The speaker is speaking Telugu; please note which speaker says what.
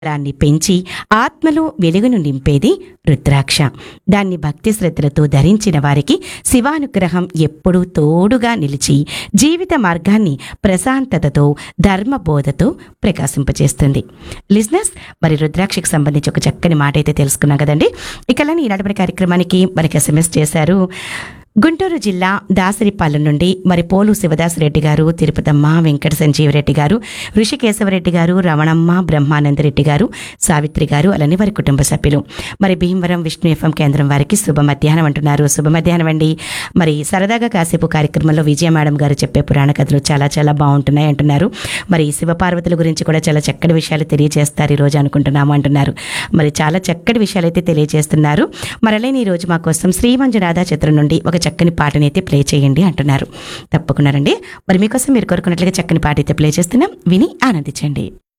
Speaker 1: దాన్ని పెంచి ఆత్మలో వెలుగును నింపేది రుద్రాక్ష దాన్ని భక్తి శ్రద్ధలతో ధరించిన వారికి శివానుగ్రహం ఎప్పుడూ తోడుగా నిలిచి జీవిత మార్గాన్ని ప్రశాంతతతో ధర్మబోధతో ప్రకాశింపచేస్తుంది లిజినెస్ మరి రుద్రాక్షకి సంబంధించి ఒక చక్కని మాట అయితే తెలుసుకున్నాం కదండి ఇకలని ఈనాటి కార్యక్రమానికి మనకి ఎస్ఎంఎస్ చేశారు గుంటూరు జిల్లా దాసరిపాలెం నుండి మరి పోలు శివదాసరెడ్డి గారు తిరుపతమ్మ వెంకట సంజీవరెడ్డి గారు ఋషికేశవరెడ్డి గారు రమణమ్మ బ్రహ్మానందరెడ్డి గారు సావిత్రి గారు అలానే వారి కుటుంబ సభ్యులు మరి భీమవరం విష్ణు ఎఫ్ఎం కేంద్రం వారికి శుభ మధ్యాహ్నం అంటున్నారు శుభ మధ్యాహ్నం అండి మరి సరదాగా కాసేపు కార్యక్రమంలో విజయ మేడం గారు చెప్పే పురాణ కథలు చాలా చాలా బాగుంటున్నాయి అంటున్నారు మరి శివపార్వతుల గురించి కూడా చాలా చక్కటి విషయాలు తెలియజేస్తారు ఈ రోజు అనుకుంటున్నాము అంటున్నారు మరి చాలా చక్కటి విషయాలు అయితే తెలియజేస్తున్నారు మరి అలానే ఈ రోజు మా కోసం శ్రీ మంజునాథ చిత్రం నుండి ఒక చక్కని పాటని అయితే ప్లే చేయండి అంటున్నారు తప్పకుండా రండి మరి మీకోసం మీరు కోరుకున్నట్లుగా చక్కని పాట అయితే ప్లే చేస్తున్నాం విని ఆనందించండి